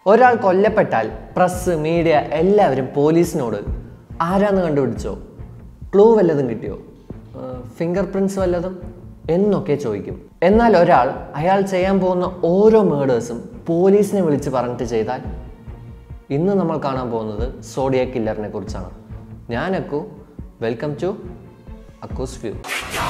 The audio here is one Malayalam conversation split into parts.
ഒരാൾ കൊല്ലപ്പെട്ടാൽ പ്രസ് മീഡിയ എല്ലാവരും പോലീസിനോട് ആരാന്ന് കണ്ടുപിടിച്ചോ ക്ലൂ വല്ലതും കിട്ടിയോ ഫിംഗർ പ്രിൻസ് വല്ലതും എന്നൊക്കെ ചോദിക്കും എന്നാൽ ഒരാൾ അയാൾ ചെയ്യാൻ പോകുന്ന ഓരോ മേഡേഴ്സും പോലീസിനെ വിളിച്ച് പറഞ്ഞിട്ട് ചെയ്താൽ ഇന്ന് നമ്മൾ കാണാൻ പോകുന്നത് സോഡിയ കില്ലറിനെ കുറിച്ചാണ് ഞാൻ Akku welcome to Akku's view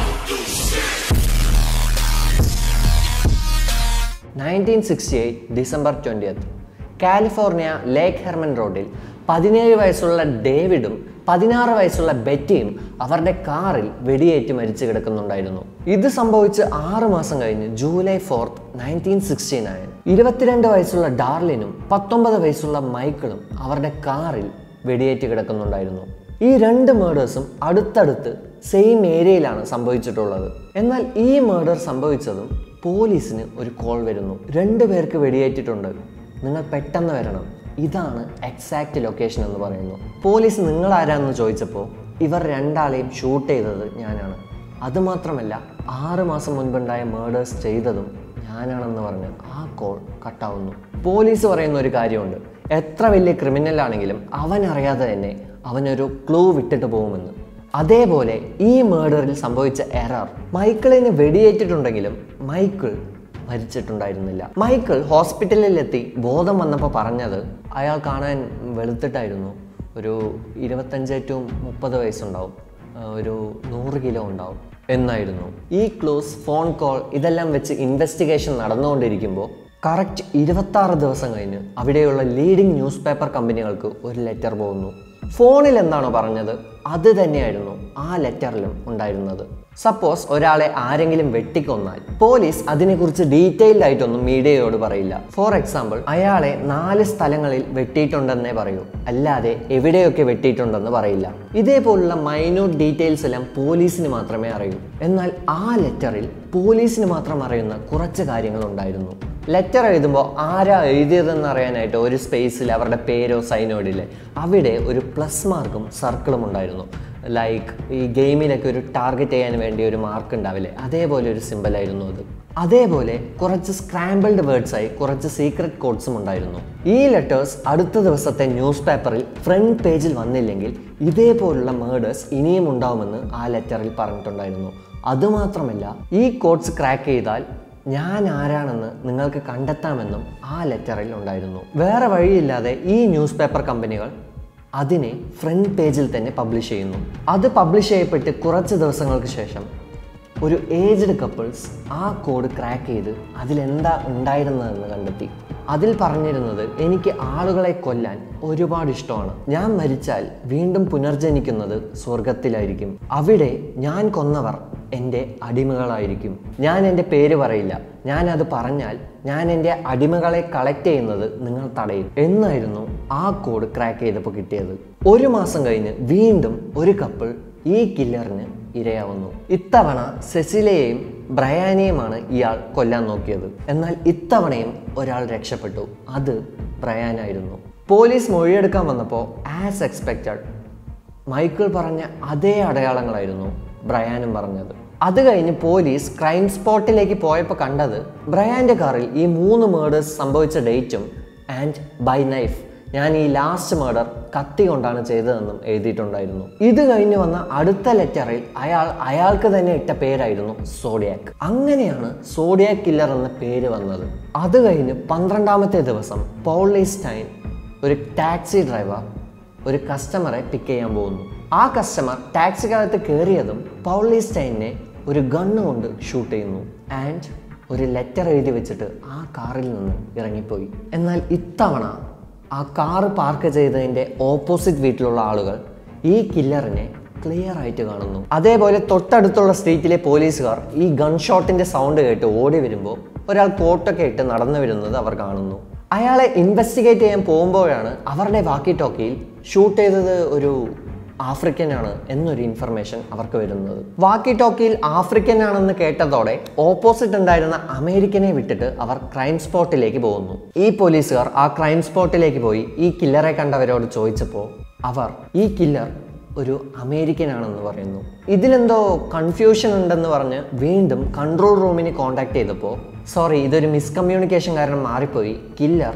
nineteen sixty eight December twentieth California Lake Herman റോഡിൽ പതിനേഴ് വയസ്സുള്ള ഡേവിഡും പതിനാറ് വയസ്സുള്ള ബെറ്റിയും അവരുടെ കാറിൽ വെടിയേറ്റ് മരിച്ചു കിടക്കുന്നുണ്ടായിരുന്നു ഇത് സംഭവിച്ച് ആറ് മാസം കഴിഞ്ഞ് July fourth nineteen sixty nine ഇരുപത്തിരണ്ട് വയസ്സുള്ള ഡാർലിനും പത്തൊമ്പത് വയസ്സുള്ള മൈക്കിളും അവരുടെ കാറിൽ വെടിയേറ്റ് കിടക്കുന്നുണ്ടായിരുന്നു ഈ രണ്ട് മേഡേഴ്സും അടുത്തടുത്ത് സെയിം ഏരിയയിലാണ് സംഭവിച്ചിട്ടുള്ളത് എന്നാൽ ഈ മേഡർ സംഭവിച്ചതും പോലീസിന് ഒരു കോൾ വരുന്നു രണ്ടു പേർക്ക് വെടിയേറ്റിട്ടുണ്ട് നിങ്ങൾ പെട്ടെന്ന് വരണം ഇതാണ് എക്സാക്റ്റ് ലൊക്കേഷൻ എന്ന് പറയുന്നു പോലീസ് നിങ്ങൾ ആരാന്ന് ചോദിച്ചപ്പോൾ ഇവർ രണ്ടാളെയും ഷൂട്ട് ചെയ്തത് ഞാനാണ് അതുമാത്രമല്ല ആറ് മാസം മുൻപുണ്ടായ മേഡേഴ്സ് ചെയ്തതും ഞാനാണെന്ന് പറഞ്ഞ് ആ കോൾ കട്ടാവുന്നു പോലീസ് പറയുന്ന ഒരു കാര്യമുണ്ട് എത്ര വലിയ ക്രിമിനൽ ആണെങ്കിലും അവൻ അറിയാതെ തന്നെ അവനൊരു ക്ലൂ വിട്ടിട്ട് പോകുമെന്ന് അതേപോലെ ഈ മേഡറിൽ സംഭവിച്ച എറർ മൈക്കിളിന് വെടിയേറ്റിട്ടുണ്ടെങ്കിലും മൈക്കിൾ മരിച്ചിട്ടുണ്ടായിരുന്നില്ല മൈക്കിൾ ഹോസ്പിറ്റലിലെത്തി ബോധം വന്നപ്പോൾ പറഞ്ഞത് അയാൾ കാണാൻ വെളുത്തിട്ടായിരുന്നു ഒരു ഇരുപത്തഞ്ച് ടു മുപ്പത് വയസ്സുണ്ടാവും ആ, ഒരു നൂറ് കിലോ ഉണ്ടാവും എന്നായിരുന്നു ഈ ക്ലൂസ് ഫോൺ കോൾ ഇതെല്ലാം വെച്ച് ഇൻവെസ്റ്റിഗേഷൻ നടന്നുകൊണ്ടിരിക്കുമ്പോൾ കറക്റ്റ് ഇരുപത്തി ആറ് ദിവസം കഴിഞ്ഞ് അവിടെയുള്ള ലീഡിംഗ് ന്യൂസ് പേപ്പർ കമ്പനികൾക്ക് ഒരു ലെറ്റർ പോകുന്നു ഫോണിൽ എന്താണോ പറഞ്ഞത് അത് തന്നെയായിരുന്നു ആ ലെറ്ററിലും ഉണ്ടായിരുന്നത് സപ്പോസ് ഒരാളെ ആരെങ്കിലും വെട്ടിക്കൊന്നാൽ പോലീസ് അതിനെക്കുറിച്ച് ഡീറ്റെയിൽഡ് ആയിട്ടൊന്നും മീഡിയയോട് പറയില്ല ഫോർ എക്സാമ്പിൾ അയാളെ നാല് സ്ഥലങ്ങളിൽ വെട്ടിയിട്ടുണ്ടെന്നേ പറയൂ അല്ലാതെ എവിടെയൊക്കെ വെട്ടിയിട്ടുണ്ടെന്ന് പറയില്ല ഇതേപോലുള്ള മൈന്യൂട്ട് ഡീറ്റെയിൽസ് എല്ലാം പോലീസിന് മാത്രമേ അറിയൂ എന്നാൽ ആ ലെറ്ററിൽ പോലീസിന് മാത്രം അറിയുന്ന കുറച്ച് കാര്യങ്ങൾ ഉണ്ടായിരുന്നു ലെറ്റർ എഴുതുമ്പോൾ ആരാ എഴുതിയതെന്ന് അറിയാനായിട്ട് ഒരു സ്പേസിൽ അവരുടെ പേരോ സൈനോ ഇടില്ലേ അവിടെ ഒരു പ്ലസ് മാർക്കും സർക്കിളും ഉണ്ടായിരുന്നു ലൈക്ക് ഈ ഗെയിമിലൊക്കെ ഒരു ടാർഗറ്റ് ചെയ്യാൻ വേണ്ടി ഒരു മാർക്ക് ഉണ്ടാവില്ലേ അതേപോലെ ഒരു സിമ്പലായിരുന്നു അത് അതേപോലെ കുറച്ച് സ്ക്രാമ്പിൾഡ് വേർഡ്സായി കുറച്ച് സീക്രട്ട് കോഡ്സും ഉണ്ടായിരുന്നു ഈ ലെറ്റേഴ്സ് അടുത്ത ദിവസത്തെ ന്യൂസ് പേപ്പറിൽ ഫ്രണ്ട് പേജിൽ വന്നില്ലെങ്കിൽ ഇതേപോലുള്ള മേഡേഴ്സ് ഇനിയും ഉണ്ടാവുമെന്ന് ആ ലെറ്ററിൽ പറഞ്ഞിട്ടുണ്ടായിരുന്നു അതുമാത്രമല്ല ഈ കോഡ്സ് ക്രാക്ക് ചെയ്താൽ ഞാൻ ആരാണെന്ന് നിങ്ങൾക്ക് കണ്ടെത്താമെന്നും ആ ലെറ്ററിൽ ഉണ്ടായിരുന്നു വേറെ വഴിയില്ലാതെ ഈ ന്യൂസ് പേപ്പർ കമ്പനികൾ അതിനെ ഫ്രണ്ട് പേജിൽ തന്നെ പബ്ലിഷ് ചെയ്യുന്നു അത് പബ്ലിഷ് ചെയ്യപ്പെട്ട് കുറച്ച് ദിവസങ്ങൾക്ക് ശേഷം ഒരു ഏജ്ഡ് കപ്പിൾസ് ആ കോഡ് ക്രാക്ക് ചെയ്ത് അതിലെന്താ ഉണ്ടായിരുന്നതെന്ന് കണ്ടെത്തി അതിൽ പറഞ്ഞിരുന്നത് എനിക്ക് ആളുകളെ കൊല്ലാൻ ഒരുപാട് ഇഷ്ടമാണ് ഞാൻ മരിച്ചാൽ വീണ്ടും പുനർജനിക്കുന്നത് സ്വർഗത്തിലായിരിക്കും അവിടെ ഞാൻ കൊന്നവർ എൻ്റെ അടിമകളായിരിക്കും ഞാൻ എൻ്റെ പേര് പറയില്ല ഞാൻ അത് പറഞ്ഞാൽ ഞാൻ എൻ്റെ അടിമകളെ കളക്ട് ചെയ്യുന്നത് നിങ്ങൾ തടയും എന്നായിരുന്നു ആ കോഡ് ക്രാക്ക് ചെയ്തപ്പോൾ കിട്ടിയത് ഒരു മാസം കഴിഞ്ഞ് വീണ്ടും ഒരു കപ്പിൾ ഈ കില്ലറിന് ഇരയാവുന്നു ഇത്തവണ സെസിലയെയും ബ്രയാനെയുമാണ് ഇയാൾ കൊല്ലാൻ നോക്കിയത് എന്നാൽ ഇത്തവണയും ഒരാൾ രക്ഷപ്പെട്ടു അത് ബ്രയാനായിരുന്നു പോലീസ് മൊഴിയെടുക്കാൻ വന്നപ്പോൾ ആസ് എക്സ്പെക്റ്റഡ് മൈക്കിൾ പറഞ്ഞ അതേ അടയാളങ്ങളായിരുന്നു ബ്രയാനും പറഞ്ഞത് അത് കഴിഞ്ഞ് പോലീസ് ക്രൈം സ്പോട്ടിലേക്ക് പോയപ്പോൾ കണ്ടത് ബ്രയാൻ്റെ കാറിൽ ഈ മൂന്ന് മേഡേഴ്സ് സംഭവിച്ച ഡേറ്റും ആൻഡ് ബൈ നൈഫ് ഞാൻ ഈ ലാസ്റ്റ് മേഡർ കത്തി കൊണ്ടാണ് ചെയ്തതെന്നും എഴുതിയിട്ടുണ്ടായിരുന്നു ഇത് കഴിഞ്ഞ് വന്ന അടുത്ത ലെറ്ററിൽ അയാൾ അയാൾക്ക് തന്നെ ഇട്ട പേരായിരുന്നു സോഡിയാക്ക് അങ്ങനെയാണ് സോഡിയാക്ക് കില്ലർ എന്ന പേര് വന്നത് അത് കഴിഞ്ഞ് പന്ത്രണ്ടാമത്തെ ദിവസം പൗളീസ്റ്റൈൻ ഒരു ടാക്സി ഡ്രൈവർ ഒരു കസ്റ്റമറെ പിക്ക് ചെയ്യാൻ പോകുന്നു ആ കസ്റ്റമർ ടാക്സിക്കകത്ത് കയറിയതും പൗളീസ്റ്റൈനെ ഒരു ഗണ്ണ് കൊണ്ട് ഷൂട്ട് ചെയ്യുന്നു ആൻഡ് ഒരു ലെറ്റർ എഴുതി വെച്ചിട്ട് ആ കാറിൽ നിന്ന് ഇറങ്ങിപ്പോയി എന്നാൽ ഇത്തവണ ആ കാറ് പാർക്ക് ചെയ്തതിൻ്റെ ഓപ്പോസിറ്റ് വീട്ടിലുള്ള ആളുകൾ ഈ കില്ലറിനെ ക്ലിയർ ആയിട്ട് കാണുന്നു അതേപോലെ തൊട്ടടുത്തുള്ള സ്ട്രീറ്റിലെ പോലീസുകാർ ഈ ഗൺ ഷോട്ടിന്റെ സൗണ്ട് കേട്ട് ഓടി വരുമ്പോൾ ഒരാൾ കോട്ടൊക്കെ ഇട്ട് നടന്നു വരുന്നത് അവർ കാണുന്നു അയാളെ ഇൻവെസ്റ്റിഗേറ്റ് ചെയ്യാൻ പോകുമ്പോഴാണ് അവരുടെ വാക്കി ടോക്കിയിൽ ഷൂട്ട് ചെയ്തത് ഒരു ആഫ്രിക്കൻ ആണ് എന്നൊരു ഇൻഫർമേഷൻ അവർക്ക് വരുന്നത് വാക്കി ടോക്കിയിൽ ആഫ്രിക്കൻ ആണെന്ന് കേട്ടതോടെ ഓപ്പോസിറ്റ് ഉണ്ടായിരുന്ന അമേരിക്കനെ വിട്ടിട്ട് അവർ ക്രൈം സ്പോട്ടിലേക്ക് പോകുന്നു ഈ പോലീസുകാർ ആ ക്രൈം സ്പോട്ടിലേക്ക് പോയി ഈ കില്ലറെ കണ്ടവരോട് ചോദിച്ചപ്പോൾ അവർ ഈ കില്ലർ ഒരു അമേരിക്കൻ ആണെന്ന് പറയുന്നു ഇതിലെന്തോ കൺഫ്യൂഷൻ ഉണ്ടെന്ന് പറഞ്ഞ് വീണ്ടും കൺട്രോൾ റൂമിനെ കോൺടാക്ട് ചെയ്തപ്പോൾ സോറി ഇതൊരു മിസ്കമ്മ്യൂണിക്കേഷൻ കാരണം മാറിപ്പോയി കില്ലർ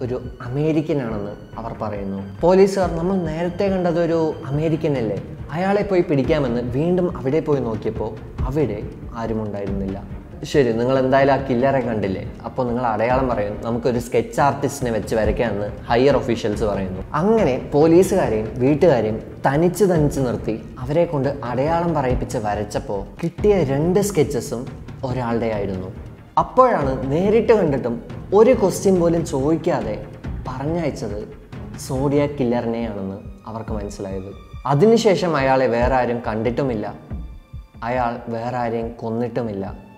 ഒരു അമേരിക്കൻ ആണെന്ന് അവർ പറയുന്നു പോലീസുകാർ നമ്മൾ നേരത്തെ കണ്ടത് ഒരു അമേരിക്കൻ അല്ലേ അയാളെ പോയി പിടിക്കാമെന്ന് വീണ്ടും അവിടെ പോയി നോക്കിയപ്പോൾ അവിടെ ആരും ഉണ്ടായിരുന്നില്ല ശരി നിങ്ങൾ എന്തായാലും ആ കില്ലറെ കണ്ടില്ലേ അപ്പോൾ നിങ്ങൾ അടയാളം പറയും നമുക്കൊരു സ്കെച്ച് ആർട്ടിസ്റ്റിനെ വെച്ച് വരയ്ക്കാമെന്ന് ഹയർ ഒഫീഷ്യൽസ് പറയുന്നു അങ്ങനെ പോലീസുകാരെയും വീട്ടുകാരെയും തനിച്ച് തനിച്ച് നിർത്തി അവരെ കൊണ്ട് അടയാളം പറയിപ്പിച്ച് വരച്ചപ്പോൾ കിട്ടിയ രണ്ട് സ്കെച്ചസും ഒരാളുടെ ആയിരുന്നു അപ്പോഴാണ് നേരിട്ട് കണ്ടിട്ടും ഒരു ക്വസ്റ്റ്യൻ പോലും ചോദിക്കാതെ പറഞ്ഞയച്ചത് സോഡിയ കില്ലറിനെയാണെന്ന് അവർക്ക് മനസ്സിലായത് അതിനുശേഷം അയാളെ വേറെ ആരും കണ്ടിട്ടുമില്ല അയാൾ വേറെ ആരെയും കൊന്നിട്ടുമില്ല